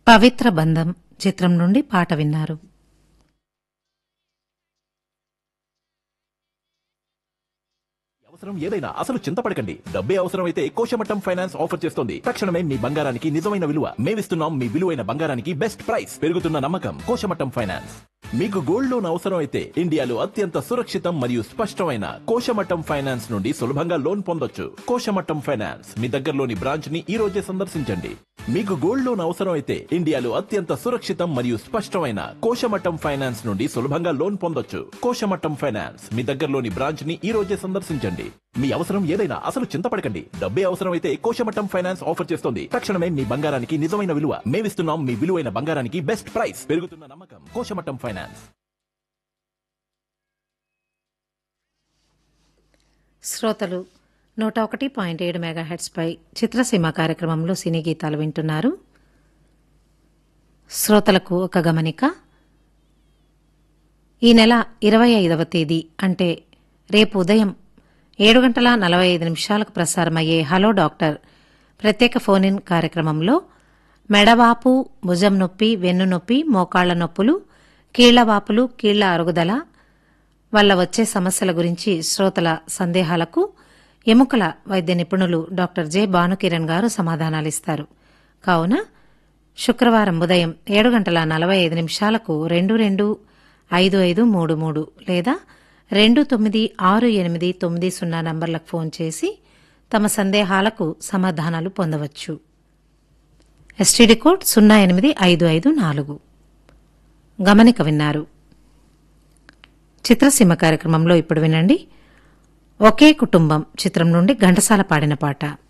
పవిత్ర బంధం చిత్రం నుండి పాట విన్నారు అవసరం ఏదైనా అసలు చింతపడకండి డబ్బే అవసరమైతే కోశమట్టం ఫైనాన్స్ ఆఫర్ చేస్తోంది తక్షణమే మీ బంగారానికి నిజమైన విలువ మేమిస్తున్నాం మీ విలువైన బంగారానికి బెస్ట్ ప్రైస్ పెరుగుతున్న నమ్మకం కోశమట్టం ఫైనాన్స్ మీకు గోల్డ్ లోన్ అవసరం అయితే ఇండియాలో అత్యంత సురక్షితం మరియు స్పష్టమైన కోశమట్టం ఫైనాన్స్ నుండి సులభంగా లోన్ పొందొచ్చు కోశమట్టం ఫైనాన్స్ మీ దగ్గరలోని బ్రాంచ్ ని ఈ రోజే సందర్శించండి మీకు గోల్డ్ లోన్ అవసరం అయితే ఇండియాలో అత్యంత సురక్షితం మరియు స్పష్టమైన కోశమట్టం ఫైనాన్స్ నుండి సులభంగా లోన్ పొందొచ్చు కోశమట్టం ఫైనాన్స్ మీ దగ్గరలోని బ్రాంచ్ ని ఈ రోజే సందర్శించండి మీ అవసరం ఏదైనా అసలు చింతపడకండి డబ్బే అవసరం అయితే కోశమట్టం ఫైనాన్స్ ఆఫర్ చేస్తోంది తక్షణమే మీ బంగారానికి నిజమైన విలువ మేమిస్తున్నాం మీ విలువైన బంగారానికి బెస్ట్ ప్రైస్ పెరుగుతున్న నమ్మకం కోశమట్టం ఫైనాన్స్ శ్రోతలు నూట ఒకటి పాయింట్ ఏడు మెగాహెట్స్పై చిత్రసీమ కార్యక్రమంలో సినీ గీతాలు వింటున్నారు శ్రోతలకు ఒక గమనిక ఈ నెల ఇరవై ఐదవ తేదీ అంటే రేపు ఉదయం ఏడు గంటల నలభై ఐదు నిమిషాలకు ప్రసారమయ్యే హలో డాక్టర్ ప్రత్యేక ఫోన్ ఇన్ కార్యక్రమంలో మెడవాపు భుజం నొప్పి వెన్ను నొప్పి మోకాళ్ల నొప్పులు కీళ్లవాపులు కీళ్ల అరుగుదల వల్ల వచ్చే సమస్యల గురించి శ్రోతల సందేహాలకు ఎముకల వైద్య నిపుణులు డాక్టర్ జె భానుకిరణ్ గారు సమాధానాలిస్తారు కావున శుక్రవారం ఉదయం ఏడు గంటల నలభై ఐదు నిమిషాలకు రెండు రెండు ఐదు ఐదు మూడు మూడు లేదా రెండు తొమ్మిది ఆరు ఎనిమిది తొమ్మిది సున్నా నంబర్లకు ఫోన్ చేసి తమ సందేహాలకు సమాధానాలు పొందవచ్చు ఎస్టీడీ కోడ్ సున్నా ఎనిమిది ఐదు ఐదు నాలుగు గమనిక విన్నారు చిత్రసీమ కార్యక్రమంలో ఇప్పుడు వినండి ఒకే కుటుంబం చిత్రం నుండి ఘంటసాల పాడిన పాట